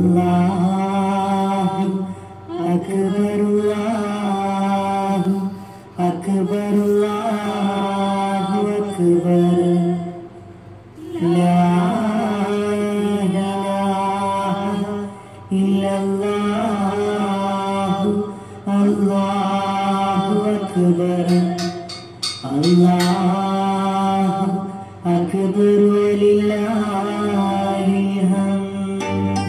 അല്ലാഹു അക്ബർ അല്ലാഹു അക്ബർ അല്ലാഹു അക്ബർ ലാ ഇലാഹ ഇല്ലല്ലാഹു അല്ലാഹു അക്ബർ അല്ലാഹു അക്ബർ വലില്ലാഹിൽ ഹംദ്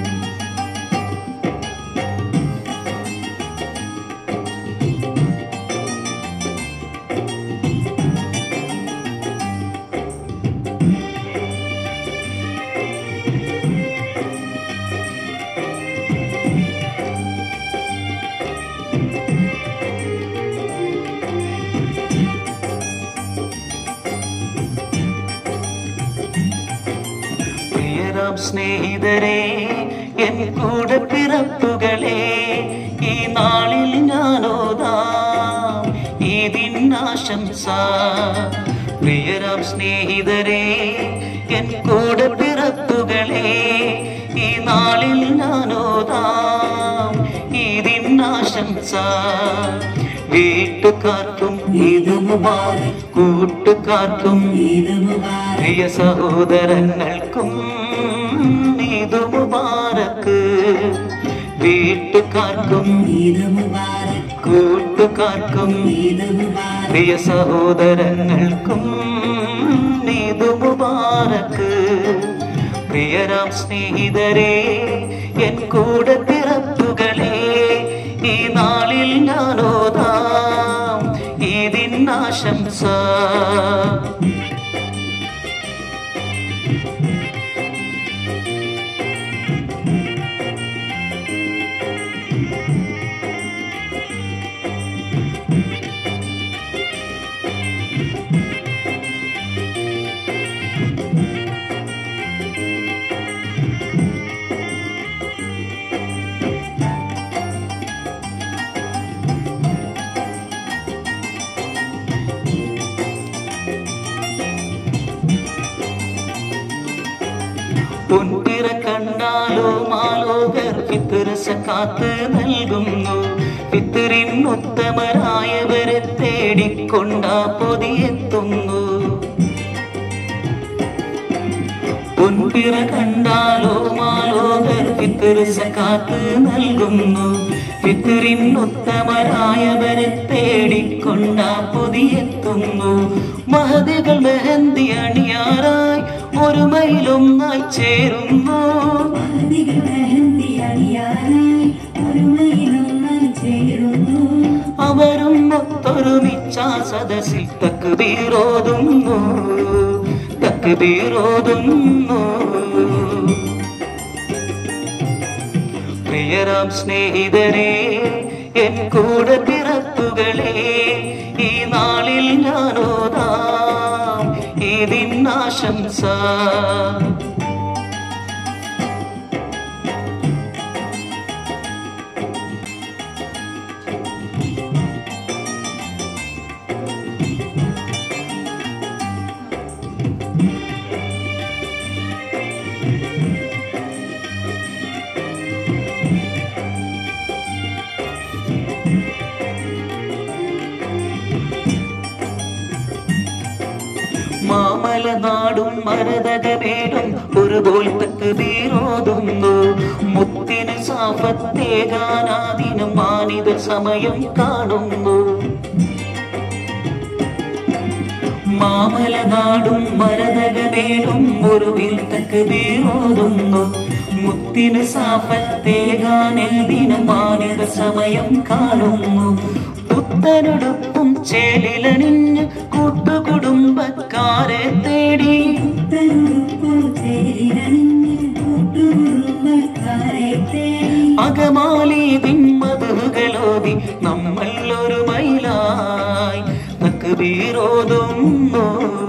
പ്രിയരാം സ്നേഹിതരെ എൻ കൂടെ പിറപ്പുകളെ ഈ നാളിൽ ഞാനോതാം ഇതിനാശംസ പ്രിയരാം സ്നേഹിതരെ എൻ കൂടെ പിറപ്പുകളെ ഈ നാളിൽ ഞാനോതാം ഇതിനാശംസ വീട്ടുകാർക്കും ഇത് മുബാരക് കൂട്ടുകാർക്കും ഈദ് മുബാരക് പ്രിയ സഹോദരങ്ങൾക്കും ഇത് മുബാരക്ക് വീട്ടുകാർക്കും ഈദ് മുബാരക് കൂട്ടുകാർക്കും ഈദ് മുബാരക് പ്രിയ സഹോദരങ്ങൾക്കും ഇത് മുബാരക്ക് പ്രിയരാം സ്നേഹിതരെ എൻ കൂടെ പിറപ്പുകളെ ഈ നാളിൽ ഞാനോതാം ഇതിനാശംസ പൊൻപിറ കണ്ടാലോ മാലോകർ ഫിത്തിർ സക്കാത്ത് നൽകുന്നു ഫിത്തിറിൻ ഉത്തമരായവരെ തേടിക്കൊണ്ടാ പൊതിയെത്തുന്നു പൊൻപിറ കണ്ടാലോ മാലോകർ ഫിത്തിർ സക്കാത്ത് നൽകുന്നു ഫിത്തിറിൻ ഉത്തമരായവരെ തേടിക്കൊണ്ടാ പൊതിയെത്തുന്നു മഹതികൾ മെഹന്തി അണിയാറായി ഒരു മയിലൊന്നായി ചേരുന്നു മഹദികൾ മെഹന്തി അണിയാനായി ഒരുമയിലൊന്നായി ചേരുന്നു അവരും ഒത്തൊരുമിച്ച സദസ്സിൽ തക്ബീറോതുന്നു തക്ബീറോതുന്നു പ്രിയരാം സ്നേഹിതരെ എൻ കൂടെ പിറപ്പുകളെ ഈ നാളിൽ ഞാനോതാം ഇതിനാശംസ മാമല നാടും മരതകമേടും ഒരു പോൽ തക്ബീറോതുന്നു മുത്തിന് സാഫത്തേകാനാദിനും മാനിത സമയം കാണുന്നു മാമല നാടും മരതകമേടും ഒരുവിൽ തക്ബീറോതുന്നു മുത്തിന് സാഫത്തേകാനെതിനും മാനിത സമയം കാണുന്നു പുത്തനുടുപ്പും ചേലിലണിഞ്ഞ് കൂട്ടുകുടുംബക്കാരെ തേടി തരുപ്പോ ചേരിരണിഞ്ഞ് കൂട്ടുകുടുംബക്കാരെ തേടി അകമാലി തിന്മതുകളോതി നമ്മൾ ഒരു മയിലായി തക്ബീറോതുന്നു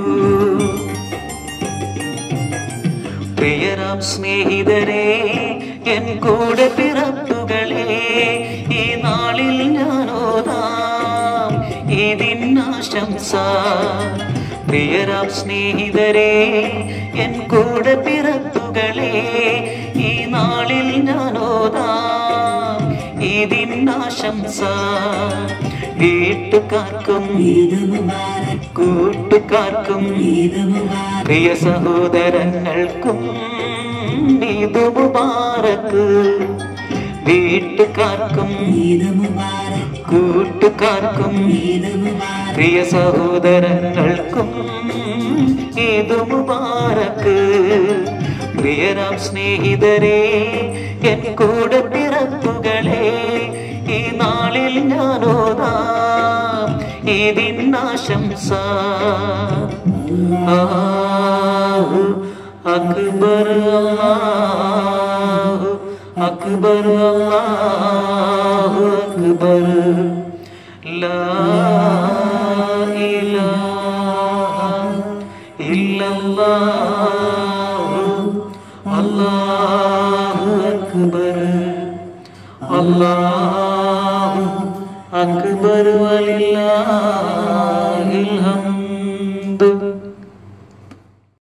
പ്രിയരാം സ്നേഹിതരെ എൻ കൂടെ പിറപ്പുകളെ ഈ നാളിൽ ഞാനോതാം ഇതിനാശംസ പ്രിയരാം സ്നേഹിതരെ എൻ കൂടെ പിറപ്പുകളെ ഈ നാളിൽ ഞാനോ ഇതിനാശംസ വീട്ടുകാർക്കും ഈദ് മുബാരക് കൂട്ടുകാർക്കും ഈദ് മുബാരക് പ്രിയ സഹോദരങ്ങൾക്കും ഇത് മുബാറക്ക് വീട്ടുകാർക്കും ഈദ് മുബാരക് കൂട്ടുകാർക്കും ഈദ് മുബാരക് പ്രിയ സഹോദരങ്ങൾക്കും ഇത് മുബാറക്ക് പ്രിയരാം സ്നേഹിതരെ എൻ കൂടെ പിറപ്പുകളെ ഈ നാളിൽ ഞാനോതാം ഇതിനാശംസ അല്ലാഹു അക്ബർ അല്ലാഹു അക്ബർ അല്ലാഹു അക്ബർ ലാ ഇലാഹ ഇല്ലല്ലാഹു അല്ലാഹു അക്ബർ അല്ലാഹു അക്ബർ വലില്ലാഹിൽ ഹംദ്